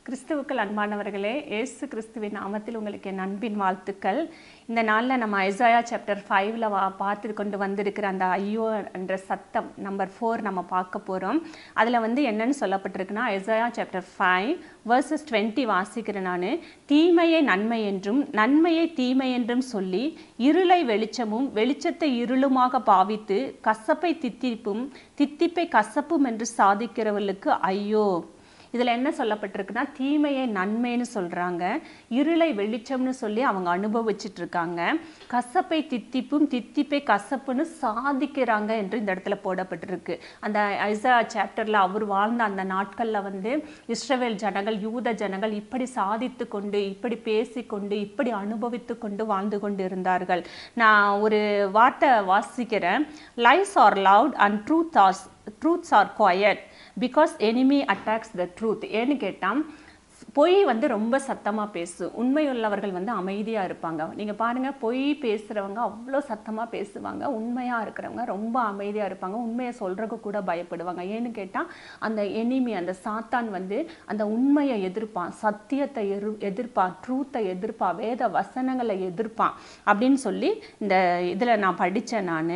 கிறிஸ்துவுக்கள் அன்பானவர்களே இயேசு கிறிஸ்துவின் நாமத்தில் உங்களுக்கு என் அன்பின் வாழ்த்துக்கள் இந்த நாளில் நம்ம ஐசாயா சாப்டர் ஃபைவ்ல வா பார்த்து கொண்டு வந்திருக்கிற அந்த ஐயோ என்ற சத்தம் நம்பர் ஃபோர் நம்ம பார்க்க போகிறோம் அதில் வந்து என்னன்னு சொல்லப்பட்டிருக்குன்னா Isaiah chapter five verses twenty வாசிக்கிறேன் நான் தீமையை நன்மை என்றும் நன்மையை தீமை என்றும் சொல்லி இருளை வெளிச்சமும் வெளிச்சத்தை இருளுமாக பாவித்து கசப்பை தித்திப்பும் தித்திப்பை கசப்பும் என்று சாதிக்கிறவர்களுக்கு ஐயோ இதில் என்ன சொல்லப்பட்டிருக்குன்னா தீமையை நன்மைன்னு சொல்கிறாங்க இருளை வெளிச்சம்னு சொல்லி அவங்க அனுபவிச்சுட்டு இருக்காங்க கசப்பை தித்திப்பும் தித்திப்பை கசப்புன்னு சாதிக்கிறாங்க என்று இந்த இடத்துல போடப்பட்டிருக்கு அந்த ஐசா சாப்டரில் அவர் வாழ்ந்த அந்த நாட்களில் வந்து இஸ்ரவேல் ஜனங்கள் யூத ஜனங்கள் இப்படி சாதித்து கொண்டு இப்படி பேசிக்கொண்டு இப்படி அனுபவித்து கொண்டு வாழ்ந்து கொண்டு இருந்தார்கள் நான் ஒரு வார்த்தை வாசிக்கிறேன் lies are loud and truth are truths are quiet because enemy attacks the truth ஏன்னு கேட்டால் பொய் வந்து ரொம்ப சத்தமாக பேசும் உண்மையுள்ளவர்கள் வந்து அமைதியாக இருப்பாங்க நீங்கள் பாருங்கள் பொய் பேசுகிறவங்க அவ்வளோ சத்தமாக பேசுவாங்க உண்மையாக இருக்கிறவங்க ரொம்ப அமைதியாக இருப்பாங்க உண்மையை சொல்கிறக்கு கூட பயப்படுவாங்க ஏன்னு கேட்டால் அந்த எனிமி அந்த சாத்தான் வந்து அந்த உண்மையை எதிர்ப்பான் சத்தியத்தை எரு எதிர்ப்பான் ட்ரூத்தை எதிர்ப்பான் வேத வசனங்களை எதிர்ப்பான் அப்படின்னு சொல்லி இந்த இதில் நான் படித்தேன் நான்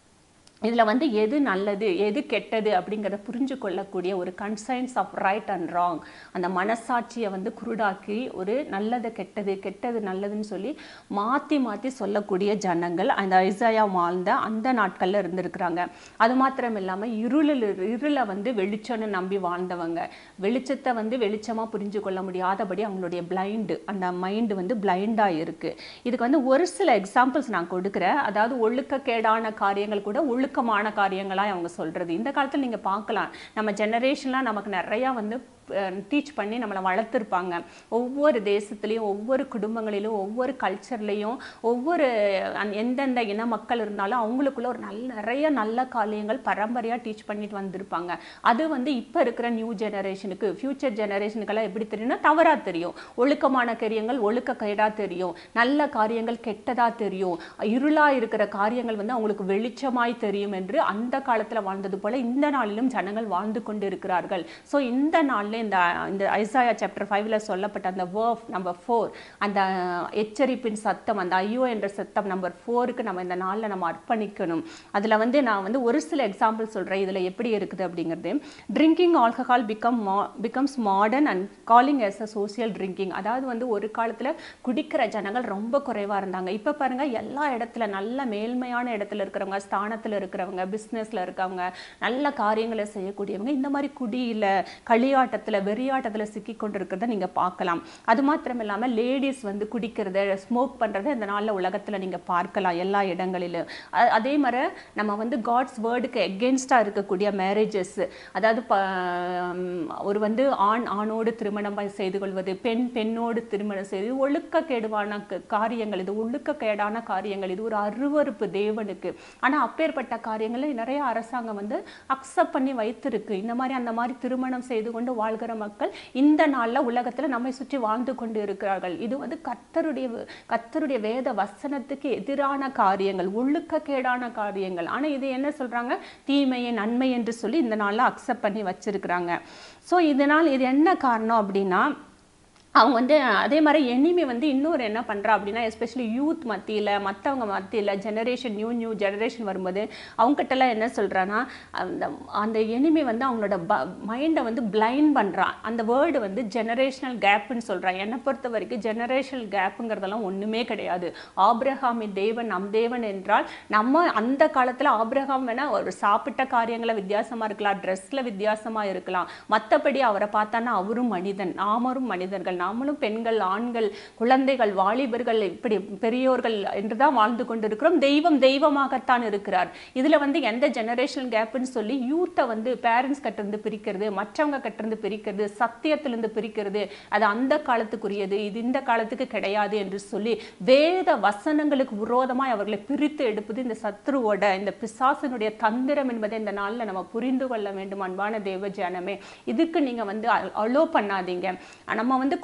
இதில் வந்து எது நல்லது எது கெட்டது அப்படிங்கிறத புரிஞ்சு கொள்ளக்கூடிய ஒரு conscience of right and wrong அந்த மனசாட்சியை வந்து குருடாக்கி ஒரு நல்லது கெட்டது கெட்டது நல்லதுன்னு சொல்லி மாற்றி மாற்றி சொல்லக்கூடிய ஜனங்கள் அந்த ஐசாயா வாழ்ந்த அந்த நாட்களில் இருந்திருக்கிறாங்க அது மாத்திரம் இல்லாமல் இருளில் இருளை வந்து வெளிச்சம்னு நம்பி வாழ்ந்தவங்க வெளிச்சத்தை வந்து வெளிச்சமாக புரிஞ்சு கொள்ள முடியாதபடி அவங்களுடைய பிளைண்டு அந்த மைண்டு வந்து பிளைண்டாக இருக்குது இதுக்கு வந்து ஒரு சில எக்ஸாம்பிள்ஸ் நான் கொடுக்குறேன் அதாவது ஒழுக்கக்கேடான காரியங்கள் கூட ஒழுக்க ஒழுக்கமான காரியங்களாக அவங்க சொல்கிறது இந்த காலத்தில் நீங்கள் பார்க்கலாம் நம்ம ஜெனரேஷன்லாம் நமக்கு நிறையா வந்து டீச் பண்ணி நம்மளை வளர்த்துருப்பாங்க ஒவ்வொரு தேசத்துலேயும் ஒவ்வொரு குடும்பங்களிலும் ஒவ்வொரு கல்ச்சர்லேயும் ஒவ்வொரு எந்தெந்த இன மக்கள் இருந்தாலும் அவங்களுக்குள்ள ஒரு நல்ல நிறைய நல்ல காரியங்கள் பரம்பரையாக டீச் பண்ணிட்டு வந்திருப்பாங்க அது வந்து இப்போ இருக்கிற நியூ ஜெனரேஷனுக்கு ஃப்யூச்சர் ஜெனரேஷனுக்கெல்லாம் எப்படி தெரியும்னா தவறாக தெரியும் ஒழுக்கமான காரியங்கள் ஒழுக்க கைடாக தெரியும் நல்ல காரியங்கள் கெட்டதாக தெரியும் இருளாக இருக்கிற காரியங்கள் வந்து அவங்களுக்கு வெளிச்சமாய் தெரியும் என்று அந்த காலத்தில் வாழ்ந்தது போல இந்த நாளிலும் ஜனங்கள் வாழ்ந்து கொண்டு இருக்கிறார்கள் ஸோ இந்த நாளில் இந்த இந்த ஐசாயா சாப்டர் ஃபைவ்ல சொல்லப்பட்ட அந்த வேர்ஃப் நம்பர் ஃபோர் அந்த எச்சரிப்பின் சத்தம் அந்த ஐயோ என்ற சத்தம் நம்பர் ஃபோருக்கு நம்ம இந்த நாளில் நம்ம அர்ப்பணிக்கணும் அதில் வந்து நான் வந்து ஒரு சில எக்ஸாம்பிள் சொல்கிறேன் இதில் எப்படி இருக்குது அப்படிங்கிறது drinking alcohol become ma becomes modern and calling as a social drinking அதாவது வந்து ஒரு காலத்தில் குடிக்கிற ஜனங்கள் ரொம்ப குறைவாக இருந்தாங்க இப்போ பாருங்கள் எல்லா இடத்துல நல்ல மேல்மையான இடத்துல இருக்கிறவங்க ஸ்தானத்தில் இருக்கிறவங்க பிஸ்னஸில் இருக்கவங்க நல்ல காரியங்களை செய்யக்கூடியவங்க இந்த மாதிரி குடியில் களியாட்டத்தில் வெறியாட்டத்தில் சிக்கி கொண்டு இருக்கிறத நீங்கள் பார்க்கலாம் அது மாத்திரம் இல்லாமல் லேடிஸ் வந்து குடிக்கிறத ஸ்மோக் பண்ணுறத இந்த நாளில் உலகத்தில் நீங்கள் பார்க்கலாம் எல்லா இடங்களிலும் அதே மாதிரி நம்ம வந்து காட்ஸ் வேர்டுக்கு எகென்ஸ்டாக இருக்கக்கூடிய மேரேஜஸ் அதாவது ஒரு வந்து ஆண் ஆணோடு திருமணம் செய்து கொள்வது பெண் பெண்ணோடு திருமணம் செய்து ஒழுக்கக்கேடுவான காரியங்கள் இது ஒழுக்கக்கேடான காரியங்கள் இது ஒரு அருவறுப்பு தேவனுக்கு ஆனால் அப்பேற்பட்ட காரியங்களை நிறைய அரசாங்கம் வந்து அக்செப்ட் பண்ணி வைத்திருக்கு இந்த மாதிரி அந்த மாதிரி திருமணம் செய்து கொண்டு வாழ்கிற மக்கள் இந்த நாளில் உலகத்தில் நம்மை சுற்றி வாழ்ந்து கொண்டு இருக்கிறார்கள் இது வந்து கத்தருடைய கத்தருடைய வேத வசனத்துக்கு எதிரான காரியங்கள் ஒழுக்கக்கேடான காரியங்கள் ஆனால் இது என்ன சொல்கிறாங்க தீமையை நன்மை என்று சொல்லி இந்த நாளில் அக்செப்ட் பண்ணி வச்சிருக்கிறாங்க ஸோ இதனால் இது என்ன காரணம் அப்படின்னா அவங்க வந்து அதே மாதிரி எனிமி வந்து இன்னொரு என்ன பண்ணுறா அப்படின்னா எஸ்பெஷலி யூத் மத்தியில் மற்றவங்க மத்தியில் ஜெனரேஷன் நியூ நியூ ஜெனரேஷன் வரும்போது அவங்ககிட்டலாம் என்ன சொல்கிறான்னா அந்த அந்த எனிமி வந்து அவங்களோட ப மைண்டை வந்து பிளைண்ட் பண்ணுறான் அந்த வேர்டு வந்து ஜெனரேஷனல் கேப்புன்னு சொல்கிறான் என்னை பொறுத்த வரைக்கும் ஜெனரேஷனல் கேப்புங்கிறதெல்லாம் ஒன்றுமே கிடையாது ஆப்ரஹாமி தேவன் நம் தேவன் என்றால் நம்ம அந்த காலத்தில் ஆப்ரஹாம் வேணால் ஒரு சாப்பிட்ட காரியங்களை வித்தியாசமாக இருக்கலாம் ட்ரெஸ்ஸில் வித்தியாசமாக இருக்கலாம் மற்றபடி அவரை பார்த்தான்னா அவரும் மனிதன் நாமரும் மனிதர்கள் நாமளும் பெண்கள் ஆண்கள் குழந்தைகள் வாலிபர்கள் இப்படி பெரியோர்கள் என்று தான் வாழ்ந்து கொண்டிருக்கிறோம் தெய்வம் தெய்வமாகத்தான் இருக்கிறார் இதில் வந்து எந்த ஜெனரேஷன் கேப்புன்னு சொல்லி யூத்தை வந்து பேரண்ட்ஸ் கட்டிருந்து பிரிக்கிறது மற்றவங்க கட்டிருந்து பிரிக்கிறது சத்தியத்திலிருந்து பிரிக்கிறது அது அந்த காலத்துக்குரியது இது இந்த காலத்துக்கு கிடையாது என்று சொல்லி வேத வசனங்களுக்கு விரோதமாய் அவர்களை பிரித்து எடுப்பது இந்த சத்ருவோட இந்த பிசாசனுடைய தந்திரம் என்பதை இந்த நாளில் நம்ம புரிந்து கொள்ள வேண்டும் அன்பான தேவ ஜனமே இதுக்கு நீங்கள் வந்து அலோ பண்ணாதீங்க நம்ம வந்து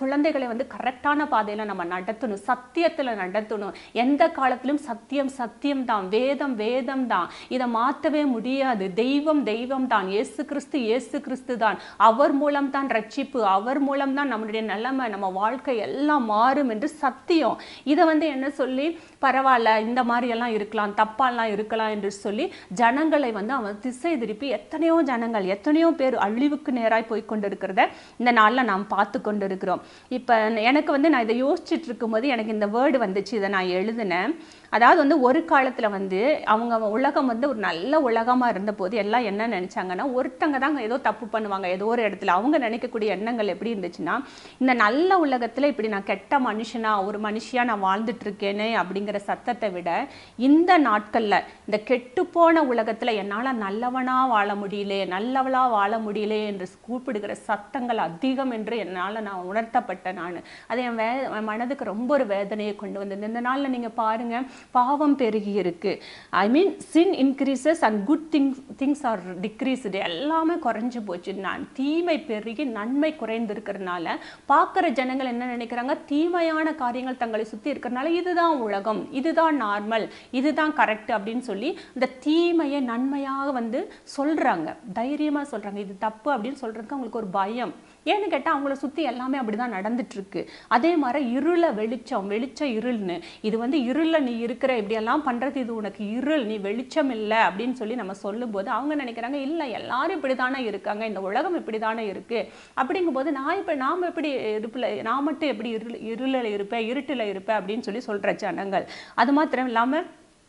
குழந்தைகளை வந்து கரெக்டான பாதையில நம்ம நடத்தணும் சத்தியத்துல நடத்தணும் எந்த காலத்திலும் சத்தியம் சத்தியம் தான் வேதம் வேதம் தான் இதை மாற்றவே முடியாது தெய்வம் தெய்வம் தான் இயேசு கிறிஸ்து இயேசு கிறிஸ்து தான் அவர் மூலம் தான் ரட்சிப்பு அவர் மூலம் தான் நம்மளுடைய நிலைமை நம்ம வாழ்க்கை எல்லாம் மாறும் என்று சத்தியம் இதை வந்து என்ன சொல்லி பரவாயில்ல இந்த மாதிரி எல்லாம் இருக்கலாம் தப்பாலாம் இருக்கலாம் என்று சொல்லி ஜனங்களை வந்து அவன் திசை திருப்பி எத்தனையோ ஜனங்கள் எத்தனையோ பேர் அழிவுக்கு நேராய் போய் கொண்டிருக்கிறத இந்த நாளில் நாம் பார்த்து கொண்டு இருக்கிறோம் இப்போ எனக்கு வந்து நான் இதை யோசிச்சுட்டு இருக்கும்போது எனக்கு இந்த வேர்டு வந்துச்சு இதை நான் எழுதினேன் அதாவது வந்து ஒரு காலத்தில் வந்து அவங்க உலகம் வந்து ஒரு நல்ல உலகமாக இருந்தபோது எல்லாம் என்ன நினைச்சாங்கன்னா ஒருத்தங்க தான் ஏதோ தப்பு பண்ணுவாங்க ஏதோ ஒரு இடத்துல அவங்க நினைக்கக்கூடிய எண்ணங்கள் எப்படி இருந்துச்சுன்னா இந்த நல்ல உலகத்தில் இப்படி நான் கெட்ட மனுஷனா ஒரு மனுஷியா நான் வாழ்ந்துட்டு இருக்கேனே அப்படிங்கிற சத்தத்தை விட இந்த நாட்களில் இந்த கெட்டுப்போன உலகத்தில் என்னால் நல்லவனா வாழ முடியல நல்லவளா வாழ முடியல என்று கூப்பிடுகிற சத்தங்கள் அதிகம் என்று என்னால் நான் உணர்த்தப்பட்டேன் நான் அது என் வே என் மனதுக்கு ரொம்ப ஒரு வேதனையை கொண்டு வந்தது இந்த நாளில் நீங்கள் பாருங்க பாவம் பெருகி இருக்கு I mean sin increases and good things things are decreased எல்லாமே குறைஞ்சு போச்சு நான் தீமை பெருகி நன்மை குறைந்திருக்கிறதுனால பார்க்குற ஜனங்கள் என்ன நினைக்கிறாங்க தீமையான காரியங்கள் தங்களை சுற்றி இருக்கிறனால இதுதான் உலகம் இதுதான் நார்மல் இதுதான் கரெக்ட் அப்படின்னு சொல்லி இந்த தீமையை நன்மையாக வந்து சொல்றாங்க தைரியமா சொல்றாங்க இது தப்பு அப்படின்னு சொல்றதுக்கு அவங்களுக்கு ஒரு பயம் ஏன்னு கேட்டால் அவங்கள சுற்றி எல்லாமே அப்படிதான் நடந்துட்டு இருக்கு அதே மாதிரி இருள வெளிச்சம் வெளிச்ச இருள்னு இது வந்து இருளில் நீ இருக்கிற இப்படியெல்லாம் பண்றது இது உனக்கு இருள் நீ வெளிச்சம் இல்லை அப்படின்னு சொல்லி நம்ம சொல்லும்போது அவங்க நினைக்கிறாங்க இல்லை எல்லாரும் இப்படி தானே இருக்காங்க இந்த உலகம் இப்படி தானே இருக்கு அப்படிங்கும்போது நான் இப்போ நாம் எப்படி இருப்பில் நான் மட்டும் எப்படி இருள் இருளில் இருப்பேன் இருட்டில் இருப்பேன் அப்படின்னு சொல்லி சொல்ற ஜனங்கள் அது மாத்திரம் இல்லாமல்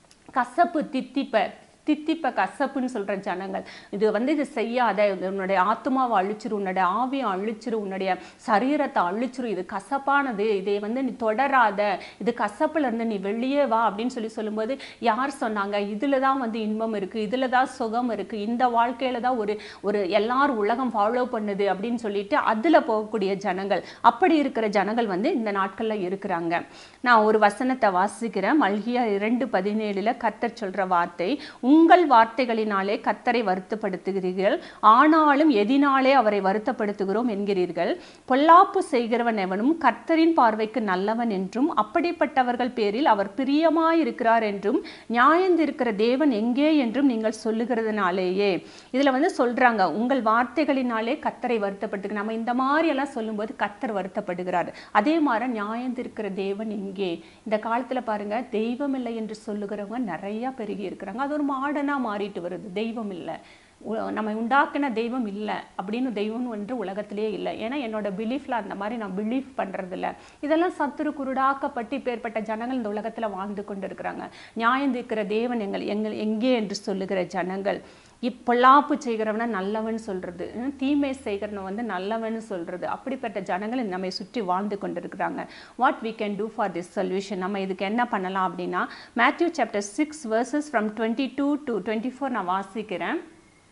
கசப்பு தித்திப்ப தித்திப்ப கசப்புன்னு சொல்ற ஜனங்கள் இது வந்து இது செய்யாத இது உன்னுடைய ஆத்மாவை அழிச்சிரு உன்னுடைய ஆவியை அழிச்சிரு உன்னுடைய சரீரத்தை அழிச்சிரு இது கசப்பானது இதை வந்து நீ தொடராத இது கசப்புல இருந்து நீ வெளியே வா அப்படின்னு சொல்லி சொல்லும்போது யார் சொன்னாங்க இதுல தான் வந்து இன்பம் இருக்கு இதுல தான் சுகம் இருக்கு இந்த வாழ்க்கையில தான் ஒரு ஒரு எல்லாரும் உலகம் ஃபாலோ பண்ணுது அப்படின்னு சொல்லிட்டு அதுல போகக்கூடிய ஜனங்கள் அப்படி இருக்கிற ஜனங்கள் வந்து இந்த நாட்கள்ல இருக்கிறாங்க நான் ஒரு வசனத்தை வாசிக்கிறேன் மல்கியா இரண்டு பதினேழுல கர்த்தர் சொல்ற வார்த்தை உங்கள் வார்த்தைகளினாலே கர்த்தரை வருத்தப்படுத்துகிறீர்கள் ஆனாலும் எதினாலே அவரை வருத்தப்படுத்துகிறோம் என்கிறீர்கள் பொல்லாப்பு செய்கிறவன் எவனும் கர்த்தரின் பார்வைக்கு நல்லவன் என்றும் அப்படிப்பட்டவர்கள் பேரில் அவர் பிரியமாயிருக்கிறார் என்றும் நியாயந்திருக்கிற தேவன் எங்கே என்றும் நீங்கள் சொல்லுகிறதுனாலேயே இதுல வந்து சொல்றாங்க உங்கள் வார்த்தைகளினாலே கர்த்தரை வருத்தப்படுத்துங்க நம்ம இந்த மாதிரி எல்லாம் சொல்லும்போது கர்த்தர் வருத்தப்படுகிறார் அதே மாதிரி நியாயந்திருக்கிற தேவன் எங்கே இந்த காலத்துல பாருங்க தெய்வம் இல்லை என்று சொல்லுகிறவங்க நிறைய பெருகி இருக்கிறாங்க அது ஒரு மாடனா மாறிட்டு வருது தெய்வம் இல்லை உ- நம்ம உண்டாக்கின தெய்வம் இல்லை அப்படின்னு தெய்வம் ஒன்று உலகத்திலேயே இல்லை ஏன்னா என்னோட பிலீஃப்ல அந்த மாதிரி நான் பிலீஃப் பண்றது இல்ல இதெல்லாம் சத்துரு குருடாக்கப்பட்டு இப்பேற்பட்ட ஜனங்கள் இந்த உலகத்துல வாழ்ந்து கொண்டு இருக்கிறாங்க நியாயம் தீர்க்கிற தேவன் எங்கள் எங்கள் எங்கே என்று சொல்லுகிற ஜனங்கள் இப்பொல்லாப்பு செய்கிறவனை நல்லவன் சொல்றது ஹம், தீமை செய்கிறவன் வந்து நல்லவன் சொல்றது அப்படிப்பட்ட ஜனங்கள் நம்மை சுற்றி வாழ்ந்து கொண்டிருக்கிறாங்க what we can do for this solution நம்ம இதுக்கு என்ன பண்ணலாம் அப்படின்னா Matthew chapter six verses from twenty two to twenty four நான் வாசிக்கிறேன்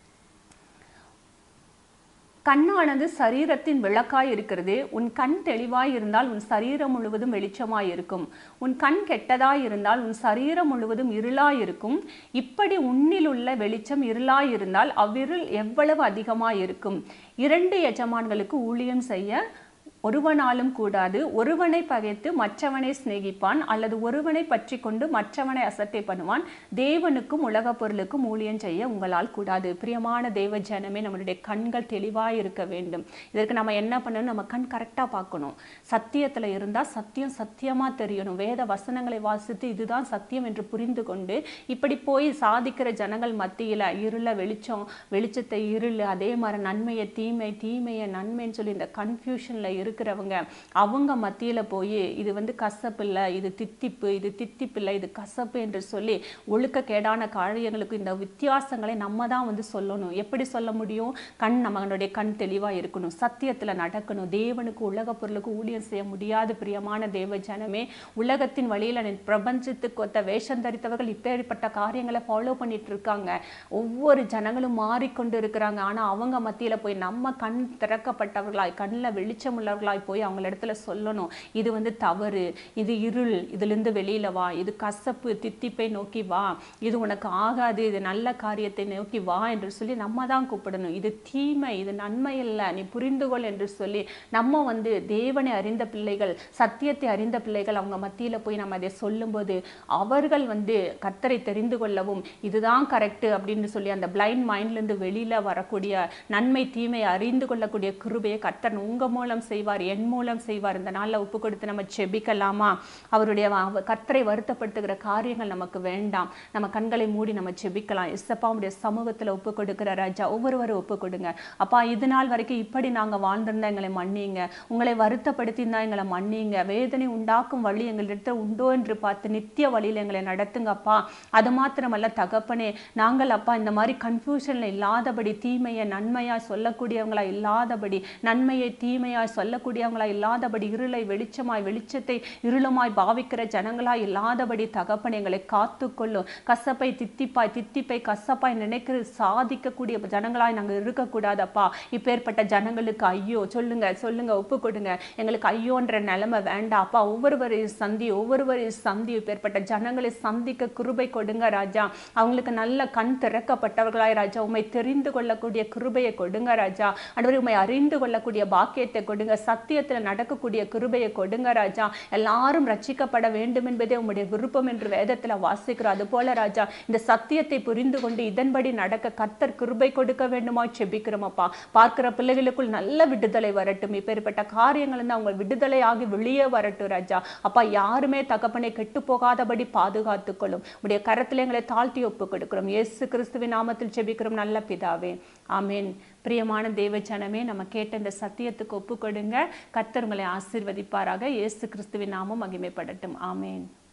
கண்ணானது சரீரத்தின் விளக்காய் இருக்கிறது உன் கண் தெளிவாய் இருந்தால் உன் சரீரம் முழுவதும் வெளிச்சமாய் இருக்கும் உன் கண் கெட்டதாய் இருந்தால் உன் சரீரம் முழுவதும் இருளாய் இருக்கும் இப்படி உன்னில் உள்ள வெளிச்சம் இருளாய் இருந்தால் அவ்விருள் எவ்வளவு அதிகமாய் இருக்கும் இரண்டு எஜமான்களுக்கு ஊழியம் செய்ய ஒருவனாலும் கூடாது ஒருவனை பகைத்து மற்றவனை சிநேகிப்பான் அல்லது ஒருவனை பற்றி கொண்டு மற்றவனை அசட்டை பண்ணுவான் தேவனுக்கும் உலகப் பொருளுக்கும் ஊழியம் செய்ய உங்களால் கூடாது பிரியமான தேவ ஜனமே நம்மளுடைய கண்கள் தெளிவாய் இருக்க வேண்டும் இதற்கு நம்ம என்ன பண்ணணும் நம்ம கண் கரெக்டாக பார்க்கணும் சத்தியத்துல இருந்தா சத்தியம் சத்தியமா தெரியணும் வேத வசனங்களை வாசித்து இதுதான் சத்தியம் என்று புரிந்து கொண்டு இப்படி போய் சாதிக்கிற ஜனங்கள் மத்தியில இருள வெளிச்சம் வெளிச்சத்தை இருள் அதே மாதிரி நன்மையை தீமை தீமையை நன்மைன்னு சொல்லி இந்த கன்ஃபியூஷன்ல இருக்கிறவங்க அவங்க மத்தியில போய் இது வந்து கசப்பு இல்லை இது தித்திப்பு இது தித்திப்பு இல்லை இது கசப்பு என்று சொல்லி ஒழுக்கக்கேடான காரியங்களுக்கு இந்த வித்தியாசங்களை நம்ம தான் வந்து சொல்லணும் எப்படி சொல்ல முடியும் கண் நம்மளுடைய கண் தெளிவா இருக்கணும் சத்தியத்துல நடக்கணும் தேவனுக்கு உலக பொருளுக்கு ஊழியம் செய்ய முடியாது பிரியமான தேவ ஜனமே உலகத்தின் வழியில நீ பிரபஞ்சத்துக்கு ஒத்த வேஷம் தரித்தவர்கள் இப்பேற்பட்ட காரியங்களை ஃபாலோ பண்ணிட்டு இருக்காங்க ஒவ்வொரு ஜனங்களும் மாறிக்கொண்டு இருக்கிறாங்க ஆனா அவங்க மத்தியில போய் நம்ம கண் திறக்கப்பட்டவர்களாய் கண்ணில் வெளிச்சம் உள்ளவர்களாய் உள்ளவர்களாய் போய் அவங்கள இடத்துல சொல்லணும் இது வந்து தவறு இது இருள் இதிலிருந்து வெளியில வா இது கசப்பு தித்திப்பை நோக்கி வா இது உனக்கு ஆகாது இது நல்ல காரியத்தை நோக்கி வா என்று சொல்லி நம்ம தான் கூப்பிடணும் இது தீமை இது நன்மை இல்லை நீ புரிந்து கொள் என்று சொல்லி நம்ம வந்து தேவனை அறிந்த பிள்ளைகள் சத்தியத்தை அறிந்த பிள்ளைகள் அவங்க மத்தியில போய் நம்ம அதை சொல்லும்போது அவர்கள் வந்து கர்த்தரை தெரிந்து கொள்ளவும் இதுதான் கரெக்ட் அப்படின்னு சொல்லி அந்த பிளைண்ட் மைண்ட்லேருந்து வெளியில வரக்கூடிய நன்மை தீமை அறிந்து கொள்ளக்கூடிய கிருபையை கர்த்தர் உங்க மூலம் செய்வார் என் மூலம் செய்வார் இந்த நாள்ல ஒப்பு கொடுத்து நம்ம செபிக்கலாமா அவருடைய அவ- கர்த்தரை வருத்தப்படுத்துகிற காரியங்கள் நமக்கு வேண்டாம் நம்ம கண்களை மூடி நம்ம செபிக்கலாம் இசப்பா உடைய சமூகத்துல ஒப்பு கொடுக்கிற ராஜா ஒவ்வொருவரும் ஒப்பு கொடுங்க அப்பா இது நாள் வரைக்கும் இப்படி நாங்க வாழ்ந்திருந்தா எங்களை மன்னிங்க உங்களை வருத்தப்படுத்தி இருந்தா எங்களை மன்னிங்க வேதனை உண்டாக்கும் வழி எங்களிடத்தில் உண்டோ என்று பார்த்து நித்திய வழியில் எங்களை நடத்துங்கப்பா அது மாத்திரமல்ல தகப்பனே நாங்கள் அப்பா இந்த மாதிரி கன்ஃபியூஷன்ல இல்லாதபடி தீமையை நன்மையா சொல்லக்கூடியவங்களா இல்லாதபடி நன்மையை தீமையாய் சொல்லக்கூடியவங்களா இல்லாதபடி இருளை வெளிச்சமாய் வெளிச்சத்தை இருளுமாய் பாவிக்கிற ஜனங்களாய் இல்லாதபடி தகப்பன் எங்களை காத்துக்கொள்ளும் கசப்பை தித்திப்பாய் தித்திப்பை கசப்பாய் நினைக்கிறது சாதிக்கக்கூடிய ஜனங்களாய் நாங்கள் இருக்கக்கூடாதப்பா இப்பேற்பட்ட ஜனங்களுக்கு ஐயோ சொல்லுங்க சொல்லுங்க ஒப்பு கொடுங்க எங்களுக்கு ஐயோன்ற நிலைமை வேண்டாம் அப்பா ஒவ்வொருவரையும் சந்தி ஒவ்வொருவரையும் சந்தி இப்பேற்பட்ட ஜனங்களை சந்திக்க கிருபை கொடுங்க ராஜா அவங்களுக்கு நல்ல கண் திறக்கப்பட்டவர்களாய் ராஜா உண்மை தெரிந்து கொள்ளக்கூடிய கிருபையை கொடுங்க ராஜா ஆண்டவரே உண்மை அறிந்து கொள்ளக்கூடிய பாக்கியத்தை கொடுங்க சத்தியத்துல நடக்கக்கூடிய கிருபையை கொடுங்க ராஜா எல்லாரும் ரட்சிக்கப்பட வேண்டும் என்பதே உம்முடைய விருப்பம் என்று வேதத்துல வாசிக்கிறோம் அது போல ராஜா இந்த சத்தியத்தை புரிந்து கொண்டு இதன்படி நடக்க கர்த்தர் கிருபை கொடுக்க வேண்டுமா செபிக்கிறோமப்பா பார்க்கிற பிள்ளைகளுக்குள் நல்ல விடுதலை வரட்டும் இப்பேற்பட்ட காரியங்கள் இருந்து அவங்க விடுதலை ஆகி வெளியே வரட்டும் ராஜா அப்பா யாருமே தகப்பனை கெட்டு போகாதபடி பாதுகாத்துக் கொள்ளும் உடைய கரத்தில் எங்களை தாழ்த்தி ஒப்பு கொடுக்கிறோம் இயேசு கிறிஸ்துவின் நாமத்தில் செபிக்கிறோம் நல்ல பிதாவே ஆமென் பிரியமான தேவஜனமே நம்ம கேட்ட இந்த சத்தியத்துக்கு ஒப்பு கொடுங்க கர்த்தர் உங்களை ஆசீர்வதிப்பாராக இயேசு கிறிஸ்துவின் நாமம் மகிமைப்படட்டும் ஆமென்